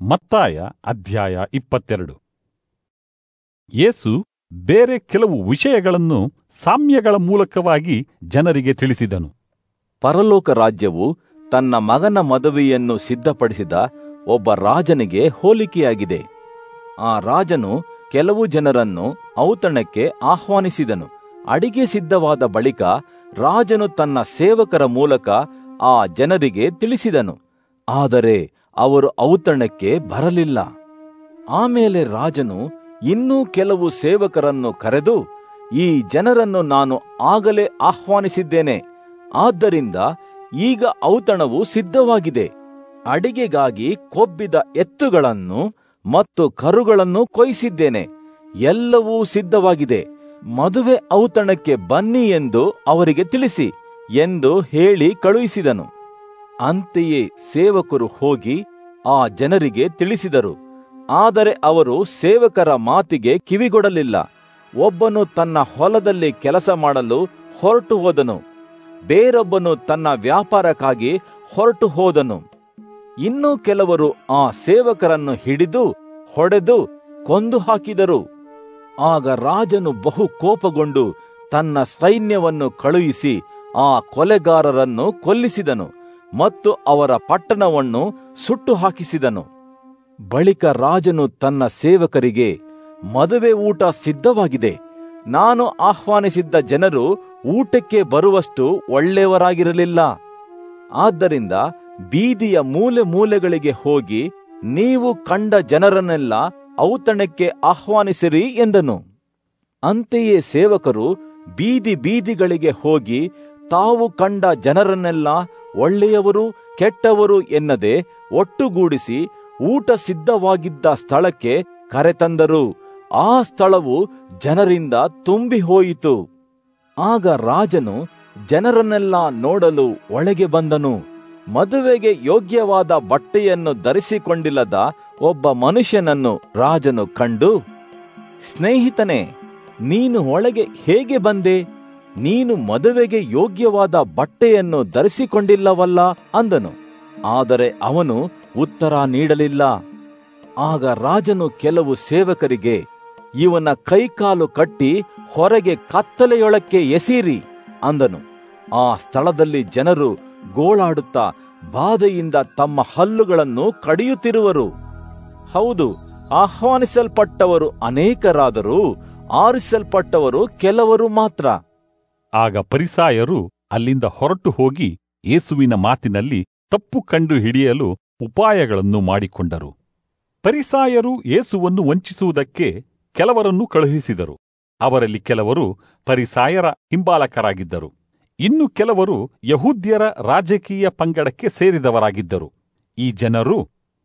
ಮತ್ತಾಯ ಅಧ್ಯಾಯ ಇಪ್ಪತ್ತೆರಡು ಯೇಸು ಬೇರೆ ಕೆಲವು ವಿಷಯಗಳನ್ನು ಸಾಮ್ಯಗಳ ಮೂಲಕವಾಗಿ ಜನರಿಗೆ ತಿಳಿಸಿದನು ಪರಲೋಕ ರಾಜ್ಯವು ತನ್ನ ಮಗನ ಮದುವೆಯನ್ನು ಸಿದ್ಧಪಡಿಸಿದ ಒಬ್ಬ ರಾಜನಿಗೆ ಹೋಲಿಕೆಯಾಗಿದೆ ಆ ರಾಜನು ಕೆಲವು ಜನರನ್ನು ಔತಣಕ್ಕೆ ಆಹ್ವಾನಿಸಿದನು ಅಡಿಗೆ ಸಿದ್ಧವಾದ ಬಳಿಕ ರಾಜನು ತನ್ನ ಸೇವಕರ ಮೂಲಕ ಆ ಜನರಿಗೆ ತಿಳಿಸಿದನು ಆದರೆ ಅವರು ಔತಣಕ್ಕೆ ಬರಲಿಲ್ಲ ಆಮೇಲೆ ರಾಜನು ಇನ್ನೂ ಕೆಲವು ಸೇವಕರನ್ನು ಕರೆದು ಈ ಜನರನ್ನು ನಾನು ಆಗಲೇ ಆಹ್ವಾನಿಸಿದ್ದೇನೆ ಆದ್ದರಿಂದ ಈಗ ಔತಣವು ಸಿದ್ಧವಾಗಿದೆ ಅಡಿಗೆಗಾಗಿ ಕೊಬ್ಬಿದ ಎತ್ತುಗಳನ್ನು ಮತ್ತು ಕರುಗಳನ್ನು ಕೊಯ್ಸಿದ್ದೇನೆ ಎಲ್ಲವೂ ಸಿದ್ಧವಾಗಿದೆ ಮದುವೆ ಔತಣಕ್ಕೆ ಬನ್ನಿ ಎಂದು ಅವರಿಗೆ ತಿಳಿಸಿ ಎಂದು ಹೇಳಿ ಕಳುಹಿಸಿದನು ಅಂತೆಯೇ ಸೇವಕರು ಹೋಗಿ ಆ ಜನರಿಗೆ ತಿಳಿಸಿದರು ಆದರೆ ಅವರು ಸೇವಕರ ಮಾತಿಗೆ ಕಿವಿಗೊಡಲಿಲ್ಲ ಒಬ್ಬನು ತನ್ನ ಹೊಲದಲ್ಲಿ ಕೆಲಸ ಮಾಡಲು ಹೊರಟು ಹೋದನು ಬೇರೊಬ್ಬನು ತನ್ನ ವ್ಯಾಪಾರಕ್ಕಾಗಿ ಹೊರಟು ಹೋದನು ಇನ್ನು ಕೆಲವರು ಆ ಸೇವಕರನ್ನು ಹಿಡಿದು ಹೊಡೆದು ಕೊಂದು ಹಾಕಿದರು ಆಗ ರಾಜನು ಬಹು ಕೋಪಗೊಂಡು ತನ್ನ ಸೈನ್ಯವನ್ನು ಕಳುಹಿಸಿ ಆ ಕೊಲೆಗಾರರನ್ನು ಕೊಲ್ಲಿಸಿದನು ಮತ್ತು ಅವರ ಪಟ್ಟಣವನ್ನು ಸುಟ್ಟು ಹಾಕಿಸಿದನು ಬಳಿಕ ರಾಜನು ತನ್ನ ಸೇವಕರಿಗೆ ಮದುವೆ ಊಟ ಸಿದ್ಧವಾಗಿದೆ ನಾನು ಆಹ್ವಾನಿಸಿದ್ದ ಜನರು ಊಟಕ್ಕೆ ಬರುವಷ್ಟು ಒಳ್ಳೆಯವರಾಗಿರಲಿಲ್ಲ ಆದ್ದರಿಂದ ಬೀದಿಯ ಮೂಲೆ ಮೂಲೆಗಳಿಗೆ ಹೋಗಿ ನೀವು ಕಂಡ ಜನರನ್ನೆಲ್ಲ ಔತಣಕ್ಕೆ ಆಹ್ವಾನಿಸಿರಿ ಎಂದನು ಅಂತೆಯೇ ಸೇವಕರು ಬೀದಿ ಬೀದಿಗಳಿಗೆ ಹೋಗಿ ತಾವು ಕಂಡ ಜನರನ್ನೆಲ್ಲ ಒಳ್ಳೆಯವರು ಕೆಟ್ಟವರು ಎನ್ನದೆ ಒಟ್ಟುಗೂಡಿಸಿ ಊಟ ಸಿದ್ಧವಾಗಿದ್ದ ಸ್ಥಳಕ್ಕೆ ಕರೆತಂದರು ಆ ಸ್ಥಳವು ಜನರಿಂದ ತುಂಬಿ ಹೋಯಿತು ಆಗ ರಾಜನು ಜನರನ್ನೆಲ್ಲ ನೋಡಲು ಒಳಗೆ ಬಂದನು ಮದುವೆಗೆ ಯೋಗ್ಯವಾದ ಬಟ್ಟೆಯನ್ನು ಧರಿಸಿಕೊಂಡಿಲ್ಲದ ಒಬ್ಬ ಮನುಷ್ಯನನ್ನು ರಾಜನು ಕಂಡು ಸ್ನೇಹಿತನೇ ನೀನು ಒಳಗೆ ಹೇಗೆ ಬಂದೆ ನೀನು ಮದುವೆಗೆ ಯೋಗ್ಯವಾದ ಬಟ್ಟೆಯನ್ನು ಧರಿಸಿಕೊಂಡಿಲ್ಲವಲ್ಲ ಅಂದನು ಆದರೆ ಅವನು ಉತ್ತರ ನೀಡಲಿಲ್ಲ ಆಗ ರಾಜನು ಕೆಲವು ಸೇವಕರಿಗೆ ಇವನ ಕೈಕಾಲು ಕಟ್ಟಿ ಹೊರಗೆ ಕತ್ತಲೆಯೊಳಕ್ಕೆ ಎಸೀರಿ ಅಂದನು ಆ ಸ್ಥಳದಲ್ಲಿ ಜನರು ಗೋಳಾಡುತ್ತಾ ಬಾಧೆಯಿಂದ ತಮ್ಮ ಹಲ್ಲುಗಳನ್ನು ಕಡಿಯುತ್ತಿರುವರು ಹೌದು ಆಹ್ವಾನಿಸಲ್ಪಟ್ಟವರು ಅನೇಕರಾದರೂ ಆರಿಸಲ್ಪಟ್ಟವರು ಕೆಲವರು ಮಾತ್ರ ಆಗ ಪರಿಸಾಯರು ಅಲ್ಲಿಂದ ಹೊರಟು ಹೋಗಿ ಯೇಸುವಿನ ಮಾತಿನಲ್ಲಿ ತಪ್ಪು ಕಂಡು ಹಿಡಿಯಲು ಉಪಾಯಗಳನ್ನು ಮಾಡಿಕೊಂಡರು ಪರಿಸಾಯರು ಯೇಸುವನ್ನು ವಂಚಿಸುವುದಕ್ಕೆ ಕೆಲವರನ್ನು ಕಳುಹಿಸಿದರು ಅವರಲ್ಲಿ ಕೆಲವರು ಪರಿಸಾಯರ ಹಿಂಬಾಲಕರಾಗಿದ್ದರು ಇನ್ನು ಕೆಲವರು ಯಹೂದ್ಯರ ರಾಜಕೀಯ ಪಂಗಡಕ್ಕೆ ಸೇರಿದವರಾಗಿದ್ದರು ಈ ಜನರು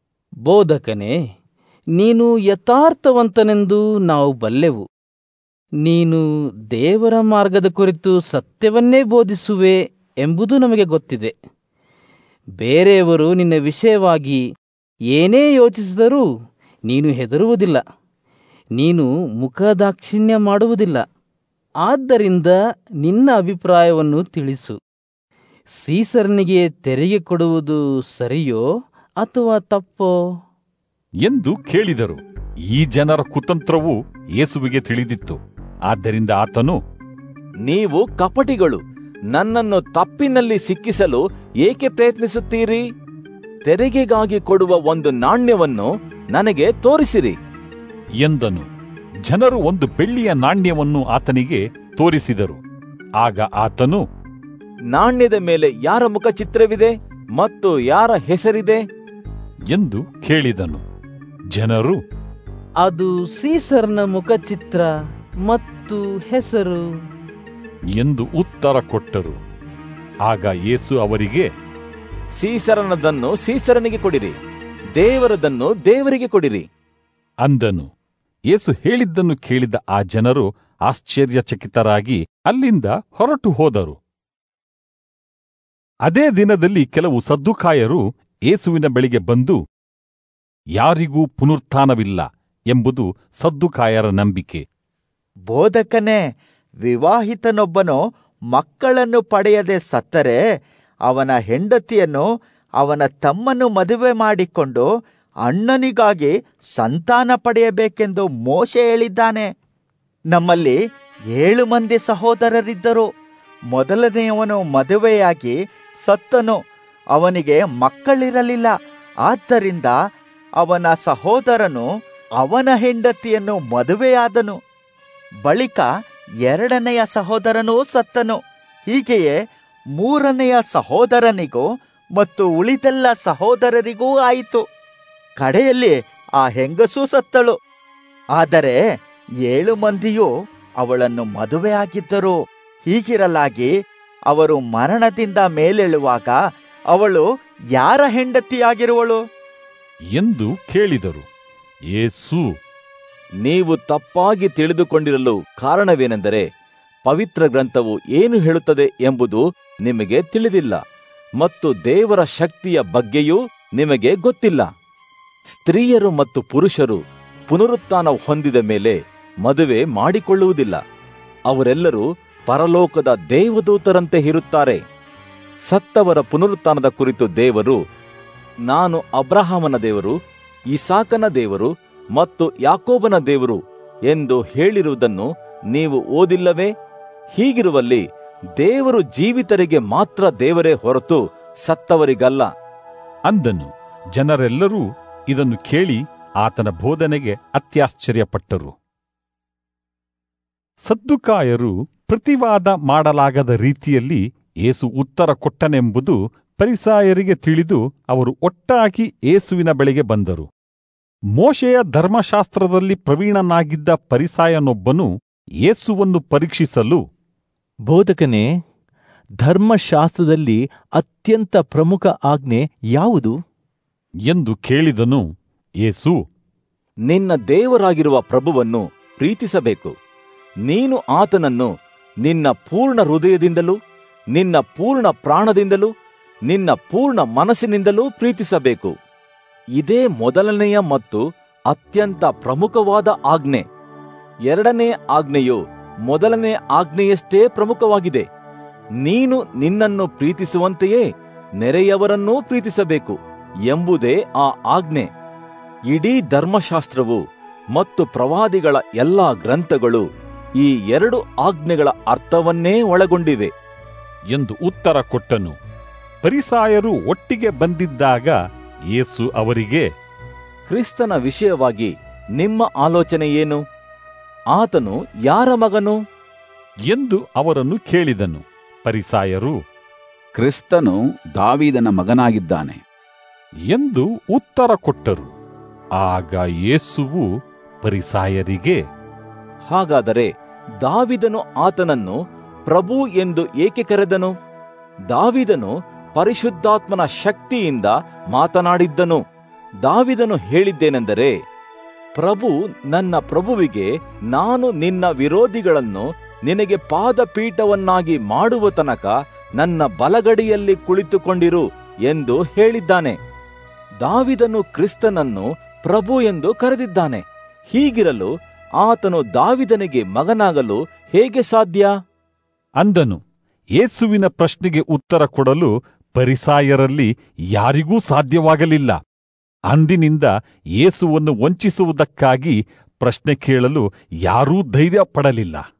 ಬೋಧಕನೇ ನೀನು ಯಥಾರ್ಥವಂತನೆಂದು ನಾವು ಬಲ್ಲೆವು ನೀನು ದೇವರ ಮಾರ್ಗದ ಕುರಿತು ಸತ್ಯವನ್ನೇ ಬೋಧಿಸುವೆ ಎಂಬುದು ನಮಗೆ ಗೊತ್ತಿದೆ ಬೇರೆಯವರು ನಿನ್ನ ವಿಷಯವಾಗಿ ಏನೇ ಯೋಚಿಸಿದರೂ ನೀನು ಹೆದರುವುದಿಲ್ಲ ನೀನು ಮುಖದಾಕ್ಷಿಣ್ಯ ಮಾಡುವುದಿಲ್ಲ ಆದ್ದರಿಂದ ನಿನ್ನ ಅಭಿಪ್ರಾಯವನ್ನು ತಿಳಿಸು ಸೀಸರನಿಗೆ ತೆರಿಗೆ ಕೊಡುವುದು ಸರಿಯೋ ಅಥವಾ ತಪ್ಪೋ ಎಂದು ಕೇಳಿದರು ಈ ಜನರ ಕುತಂತ್ರವು ಯೇಸುವಿಗೆ ತಿಳಿದಿತ್ತು ಆದ್ದರಿಂದ ಆತನು ನೀವು ಕಪಟಿಗಳು ನನ್ನನ್ನು ತಪ್ಪಿನಲ್ಲಿ ಸಿಕ್ಕಿಸಲು ಏಕೆ ಪ್ರಯತ್ನಿಸುತ್ತೀರಿ ತೆರಿಗೆಗಾಗಿ ಕೊಡುವ ಒಂದು ನಾಣ್ಯವನ್ನು ನನಗೆ ತೋರಿಸಿರಿ ಎಂದನು ಜನರು ಒಂದು ಬೆಳ್ಳಿಯ ನಾಣ್ಯವನ್ನು ಆತನಿಗೆ ತೋರಿಸಿದರು ಆಗ ಆತನು ನಾಣ್ಯದ ಮೇಲೆ ಯಾರ ಮುಖಚಿತ್ರವಿದೆ ಮತ್ತು ಯಾರ ಹೆಸರಿದೆ ಎಂದು ಕೇಳಿದನು ಜನರು ಅದು ಸೀಸರ್ನ ಮುಖಚಿತ್ರ ಮತ್ತು ಹೆಸರು ಎಂದು ಉತ್ತರ ಕೊಟ್ಟರು ಆಗ ಯೇಸು ಅವರಿಗೆ ಸೀಸರನದನ್ನು ಸೀಸರನಿಗೆ ಕೊಡಿರಿ ದೇವರದನ್ನು ದೇವರಿಗೆ ಕೊಡಿರಿ ಅಂದನು ಯೇಸು ಹೇಳಿದ್ದನ್ನು ಕೇಳಿದ ಆ ಜನರು ಆಶ್ಚರ್ಯಚಕಿತರಾಗಿ ಅಲ್ಲಿಂದ ಹೊರಟು ಹೋದರು ಅದೇ ದಿನದಲ್ಲಿ ಕೆಲವು ಸದ್ದುಕಾಯರು ಯೇಸುವಿನ ಬಳಿಗೆ ಬಂದು ಯಾರಿಗೂ ಪುನರುತ್ಥಾನವಿಲ್ಲ ಎಂಬುದು ಸದ್ದುಕಾಯರ ನಂಬಿಕೆ ಬೋಧಕನೇ ವಿವಾಹಿತನೊಬ್ಬನು ಮಕ್ಕಳನ್ನು ಪಡೆಯದೆ ಸತ್ತರೆ ಅವನ ಹೆಂಡತಿಯನ್ನು ಅವನ ತಮ್ಮನ್ನು ಮದುವೆ ಮಾಡಿಕೊಂಡು ಅಣ್ಣನಿಗಾಗಿ ಸಂತಾನ ಪಡೆಯಬೇಕೆಂದು ಮೋಶೆ ಹೇಳಿದ್ದಾನೆ ನಮ್ಮಲ್ಲಿ ಏಳು ಮಂದಿ ಸಹೋದರರಿದ್ದರು ಮೊದಲನೆಯವನು ಮದುವೆಯಾಗಿ ಸತ್ತನು ಅವನಿಗೆ ಮಕ್ಕಳಿರಲಿಲ್ಲ ಆದ್ದರಿಂದ ಅವನ ಸಹೋದರನು ಅವನ ಹೆಂಡತಿಯನ್ನು ಮದುವೆಯಾದನು ಬಳಿಕ ಎರಡನೆಯ ಸಹೋದರನೂ ಸತ್ತನು ಹೀಗೆಯೇ ಮೂರನೆಯ ಸಹೋದರನಿಗೂ ಮತ್ತು ಉಳಿದೆಲ್ಲ ಸಹೋದರರಿಗೂ ಆಯಿತು ಕಡೆಯಲ್ಲಿ ಆ ಹೆಂಗಸೂ ಸತ್ತಳು ಆದರೆ ಏಳು ಮಂದಿಯೂ ಅವಳನ್ನು ಮದುವೆಯಾಗಿದ್ದರು ಹೀಗಿರಲಾಗಿ ಅವರು ಮರಣದಿಂದ ಮೇಲೇಳುವಾಗ ಅವಳು ಯಾರ ಹೆಂಡತಿಯಾಗಿರುವಳು ಎಂದು ಕೇಳಿದರು ಯೇಸು ನೀವು ತಪ್ಪಾಗಿ ತಿಳಿದುಕೊಂಡಿರಲು ಕಾರಣವೇನೆಂದರೆ ಪವಿತ್ರ ಗ್ರಂಥವು ಏನು ಹೇಳುತ್ತದೆ ಎಂಬುದು ನಿಮಗೆ ತಿಳಿದಿಲ್ಲ ಮತ್ತು ದೇವರ ಶಕ್ತಿಯ ಬಗ್ಗೆಯೂ ನಿಮಗೆ ಗೊತ್ತಿಲ್ಲ ಸ್ತ್ರೀಯರು ಮತ್ತು ಪುರುಷರು ಪುನರುತ್ಥಾನ ಹೊಂದಿದ ಮೇಲೆ ಮದುವೆ ಮಾಡಿಕೊಳ್ಳುವುದಿಲ್ಲ ಅವರೆಲ್ಲರೂ ಪರಲೋಕದ ದೇವದೂತರಂತೆ ಇರುತ್ತಾರೆ ಸತ್ತವರ ಪುನರುತ್ಥಾನದ ಕುರಿತು ದೇವರು ನಾನು ಅಬ್ರಹಾಮನ ದೇವರು ಇಸಾಕನ ದೇವರು ಮತ್ತು ಯಾಕೋಬನ ದೇವರು ಎಂದು ಹೇಳಿರುವುದನ್ನು ನೀವು ಓದಿಲ್ಲವೇ ಹೀಗಿರುವಲ್ಲಿ ದೇವರು ಜೀವಿತರಿಗೆ ಮಾತ್ರ ದೇವರೇ ಹೊರತು ಸತ್ತವರಿಗಲ್ಲ ಅಂದನು ಜನರೆಲ್ಲರೂ ಇದನ್ನು ಕೇಳಿ ಆತನ ಬೋಧನೆಗೆ ಅತ್ಯಾಶ್ಚರ್ಯಪಟ್ಟರು ಸದ್ದುಕಾಯರು ಪ್ರತಿವಾದ ಮಾಡಲಾಗದ ರೀತಿಯಲ್ಲಿ ಏಸು ಉತ್ತರ ಕೊಟ್ಟನೆಂಬುದು ಪರಿಸಾಯರಿಗೆ ತಿಳಿದು ಅವರು ಒಟ್ಟಾಗಿ ಏಸುವಿನ ಬಳಿಗೆ ಬಂದರು ಮೋಶೆಯ ಧರ್ಮಶಾಸ್ತ್ರದಲ್ಲಿ ಪ್ರವೀಣನಾಗಿದ್ದ ಪರಿಸಾಯನೊಬ್ಬನು ಯೇಸುವನ್ನು ಪರೀಕ್ಷಿಸಲು ಬೋಧಕನೇ ಧರ್ಮಶಾಸ್ತ್ರದಲ್ಲಿ ಅತ್ಯಂತ ಪ್ರಮುಖ ಆಜ್ಞೆ ಯಾವುದು ಎಂದು ಕೇಳಿದನು ಯೇಸು ನಿನ್ನ ದೇವರಾಗಿರುವ ಪ್ರಭುವನ್ನು ಪ್ರೀತಿಸಬೇಕು ನೀನು ಆತನನ್ನು ನಿನ್ನ ಪೂರ್ಣ ಹೃದಯದಿಂದಲೂ ನಿನ್ನ ಪೂರ್ಣ ಪ್ರಾಣದಿಂದಲೂ ನಿನ್ನ ಪೂರ್ಣ ಮನಸ್ಸಿನಿಂದಲೂ ಪ್ರೀತಿಸಬೇಕು ಇದೇ ಮೊದಲನೆಯ ಮತ್ತು ಅತ್ಯಂತ ಪ್ರಮುಖವಾದ ಆಜ್ಞೆ ಎರಡನೇ ಆಜ್ಞೆಯು ಮೊದಲನೇ ಆಜ್ಞೆಯಷ್ಟೇ ಪ್ರಮುಖವಾಗಿದೆ ನೀನು ನಿನ್ನನ್ನು ಪ್ರೀತಿಸುವಂತೆಯೇ ನೆರೆಯವರನ್ನೂ ಪ್ರೀತಿಸಬೇಕು ಎಂಬುದೇ ಆ ಆಜ್ಞೆ ಇಡೀ ಧರ್ಮಶಾಸ್ತ್ರವು ಮತ್ತು ಪ್ರವಾದಿಗಳ ಎಲ್ಲಾ ಗ್ರಂಥಗಳು ಈ ಎರಡು ಆಜ್ಞೆಗಳ ಅರ್ಥವನ್ನೇ ಒಳಗೊಂಡಿವೆ ಎಂದು ಉತ್ತರ ಕೊಟ್ಟನು ಪರಿಸಾಯರು ಒಟ್ಟಿಗೆ ಬಂದಿದ್ದಾಗ ಯೇಸು ಅವರಿಗೆ ಕ್ರಿಸ್ತನ ವಿಷಯವಾಗಿ ನಿಮ್ಮ ಆಲೋಚನೆ ಏನು ಆತನು ಯಾರ ಮಗನು ಎಂದು ಅವರನ್ನು ಕೇಳಿದನು ಪರಿಸಾಯರು ಕ್ರಿಸ್ತನು ದಾವೀದನ ಮಗನಾಗಿದ್ದಾನೆ ಎಂದು ಉತ್ತರ ಕೊಟ್ಟರು ಆಗ ಯೇಸುವು ಪರಿಸಾಯರಿಗೆ ಹಾಗಾದರೆ ದಾವಿದನು ಆತನನ್ನು ಪ್ರಭು ಎಂದು ಏಕೆ ಕರೆದನು ದಾವಿದನು ಪರಿಶುದ್ಧಾತ್ಮನ ಶಕ್ತಿಯಿಂದ ಮಾತನಾಡಿದ್ದನು ದಾವಿದನು ಹೇಳಿದ್ದೇನೆಂದರೆ ಪ್ರಭು ನನ್ನ ಪ್ರಭುವಿಗೆ ನಾನು ನಿನ್ನ ವಿರೋಧಿಗಳನ್ನು ನಿನಗೆ ಪಾದಪೀಠವನ್ನಾಗಿ ಮಾಡುವ ತನಕ ನನ್ನ ಬಲಗಡಿಯಲ್ಲಿ ಕುಳಿತುಕೊಂಡಿರು ಎಂದು ಹೇಳಿದ್ದಾನೆ ದಾವಿದನು ಕ್ರಿಸ್ತನನ್ನು ಪ್ರಭು ಎಂದು ಕರೆದಿದ್ದಾನೆ ಹೀಗಿರಲು ಆತನು ದಾವಿದನಿಗೆ ಮಗನಾಗಲು ಹೇಗೆ ಸಾಧ್ಯ ಅಂದನು ಯೇಸುವಿನ ಪ್ರಶ್ನೆಗೆ ಉತ್ತರ ಕೊಡಲು ಪರಿಸಾಯರಲ್ಲಿ ಯಾರಿಗೂ ಸಾಧ್ಯವಾಗಲಿಲ್ಲ ಅಂದಿನಿಂದ ಯೇಸುವನ್ನು ವಂಚಿಸುವುದಕ್ಕಾಗಿ ಪ್ರಶ್ನೆ ಕೇಳಲು ಯಾರೂ ಧೈರ್ಯ ಪಡಲಿಲ್ಲ